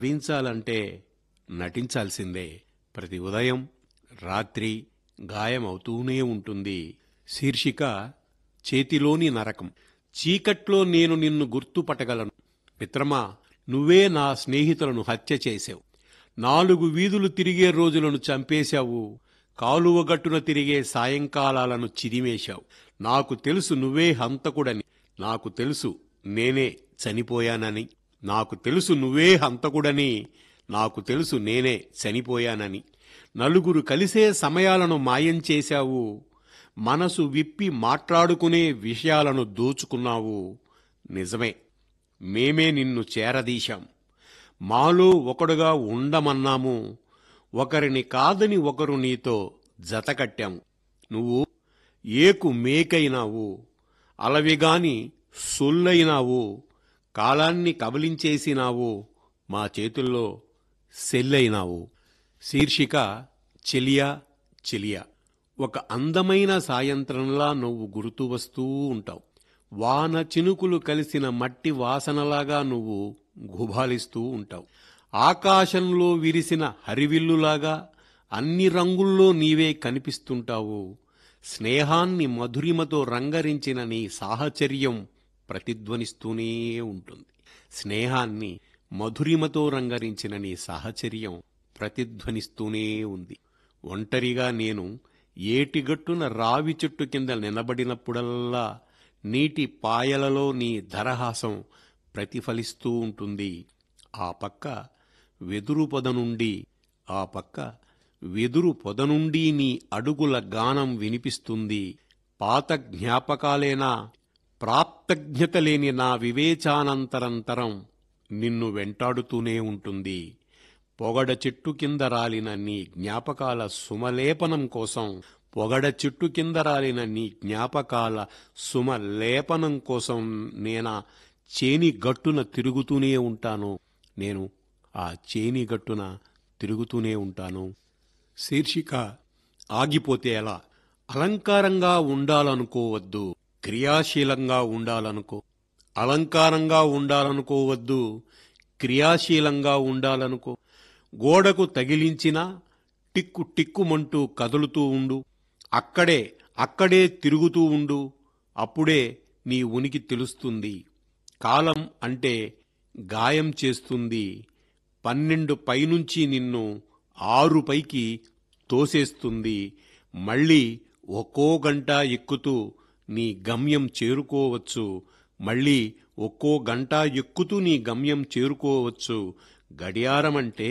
నవ్వించాలంటే నటించాల్సిందే ప్రతి ఉదయం రాత్రి గాయం అవుతూనే ఉంటుంది శీర్షిక చేతిలోని నరకం చీకట్లో నేను నిన్ను గుర్తుపట్టగలను మిత్రమా నువ్వే నా స్నేహితులను హత్య చేశావు నాలుగు వీధులు తిరిగే రోజులను చంపేశావు కాలువ గట్టున తిరిగే సాయంకాలాలను చిదిమేశావు నాకు తెలుసు నువ్వే హంతకుడని నాకు తెలుసు నేనే చనిపోయానని నాకు తెలుసు నువ్వే హంతకుడని నాకు తెలుసు నేనే చనిపోయానని నలుగురు కలిసే సమయాలను మాయం చేశావు మనసు విప్పి మాట్లాడుకునే విషయాలను దోచుకున్నావు నిజమే మేమే నిన్ను చేరదీశాం మాలో ఒకడుగా ఉండమన్నాము ఒకరిని కాదని ఒకరు నీతో జతకట్టాము నువ్వు ఏకు మేకైనావు అలవిగాని సొల్లైనావు కాలాన్ని కబలించేసినావు మా చేతుల్లో సెల్లైనావు శీర్షిక చెలియా చెలియా ఒక అందమైన సాయంత్రంలా నువ్వు గుర్తు వస్తూ ఉంటావు వాన చినుకులు కలిసిన మట్టి వాసనలాగా నువ్వు గుబాలిస్తూ ఉంటావు ఆకాశంలో విరిసిన హరివిల్లులాగా అన్ని రంగుల్లో నీవే కనిపిస్తుంటావు స్నేహాన్ని మధురిమతో రంగరించిన నీ సాహచర్యం ప్రతిధ్వనిస్తూనే ఉంటుంది స్నేహాన్ని మధురిమతో రంగరించిన నీ సాహచర్యం ప్రతిధ్వనిస్తూనే ఉంది ఒంటరిగా నేను ఏటిగట్టున రావి చెట్టు కింద నిలబడినప్పుడల్లా నీటి పాయలలో నీ దరహాసం ప్రతిఫలిస్తూ ఉంటుంది ఆ పక్క వెదురు పొద నుండి ఆ పక్క వెదురు పొద నుండి నీ అడుగుల గానం వినిపిస్తుంది పాత జ్ఞాపకాలేనా ప్రాప్తజ్ఞత లేని నా వివేచానంతరంతరం నిన్ను వెంటాడుతూనే ఉంటుంది పొగడ చెట్టు కింద రాలిన నీ జ్ఞాపకాల సుమలేపనం కోసం పొగడ చెట్టు కింద రాలిన నీ జ్ఞాపకాల సుమలేపనం కోసం నేనా చేని గట్టున తిరుగుతూనే ఉంటాను నేను ఆ చేని గట్టున తిరుగుతూనే ఉంటాను శీర్షిక ఆగిపోతే ఎలా అలంకారంగా ఉండాలనుకోవద్దు క్రియాశీలంగా ఉండాలనుకో అలంకారంగా ఉండాలనుకోవద్దు క్రియాశీలంగా ఉండాలనుకో గోడకు తగిలించినా టిక్కు టిక్కుమంటూ కదులుతూ ఉండు అక్కడే అక్కడే తిరుగుతూ ఉండు అప్పుడే నీ ఉనికి తెలుస్తుంది కాలం అంటే గాయం చేస్తుంది పన్నెండు పైనుంచి నిన్ను ఆరు పైకి తోసేస్తుంది మళ్ళీ ఒక్కో గంట ఎక్కుతూ నీ గమ్యం చేరుకోవచ్చు మళ్ళీ ఒక్కో గంట ఎక్కుతూ నీ గమ్యం చేరుకోవచ్చు గడియారమంటే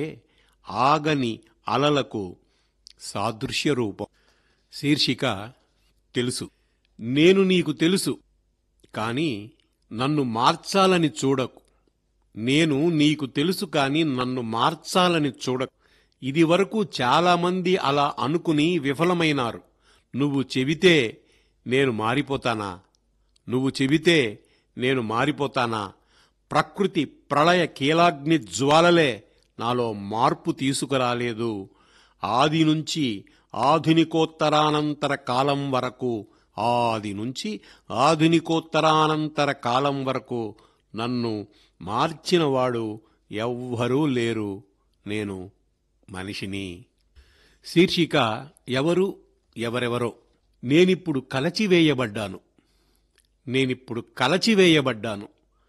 ఆగని అలలకు సాదృశ్య రూపం శీర్షిక తెలుసు నేను నీకు తెలుసు కాని నన్ను మార్చాలని చూడకు నేను నీకు తెలుసు కాని నన్ను మార్చాలని చూడకు ఇది వరకు చాలామంది అలా అనుకుని విఫలమైనారు నువ్వు చెబితే నేను మారిపోతానా నువ్వు చెబితే నేను మారిపోతానా ప్రకృతి ప్రళయ కీలాగ్ని జ్వాలలే నాలో మార్పు తీసుకురాలేదు ఆది నుంచి ఆధునికోత్తరానంతర కాలం వరకు ఆది నుంచి ఆధునికోత్తరానంతర కాలం వరకు నన్ను మార్చినవాడు ఎవ్వరూ లేరు నేను మనిషిని శీర్షిక ఎవరు ఎవరెవరో నేనిప్పుడు కలచివేయబడ్డాను నేనిప్పుడు కలచివేయబడ్డాను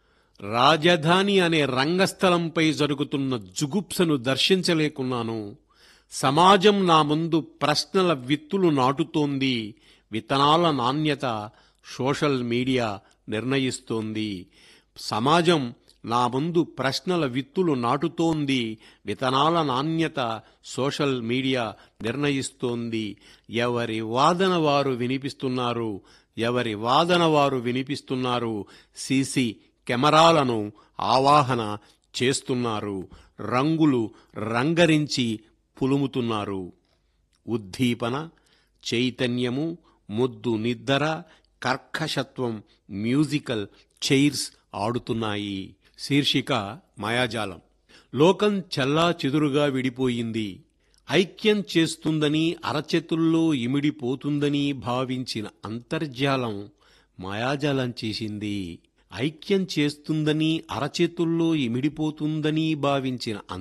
రాజధాని అనే రంగస్థలంపై జరుగుతున్న జుగుప్సను దర్శించలేకున్నాను సమాజం నా ముందు ప్రశ్నల విత్తులు నాటుతోంది విత్తనాల నాణ్యత సోషల్ మీడియా నిర్ణయిస్తోంది సమాజం నా ముందు ప్రశ్నల విత్తులు నాటుతోంది విత్తనాల నాణ్యత సోషల్ మీడియా నిర్ణయిస్తోంది ఎవరి వాదన వారు వినిపిస్తున్నారు ఎవరి వాదన వారు వినిపిస్తున్నారు సీసీ కెమెరాలను ఆవాహన చేస్తున్నారు రంగులు రంగరించి పులుముతున్నారు ఉద్దీపన చైతన్యము ముద్దు నిద్దర కర్కశత్వం మ్యూజికల్ చైర్స్ ఆడుతున్నాయి శీర్షిక మాయాజాలం లోకం చల్లా చెదురుగా విడిపోయింది ఐక్యం చేస్తుందని అరచేతుల్లో ఇమిడిపోతుందని భావించిన అంతర్జాలం మాయాజాలం చేసింది ఐక్యం చేస్తుందని అరచేతుల్లో ఇమిడిపోతుందని భావించిన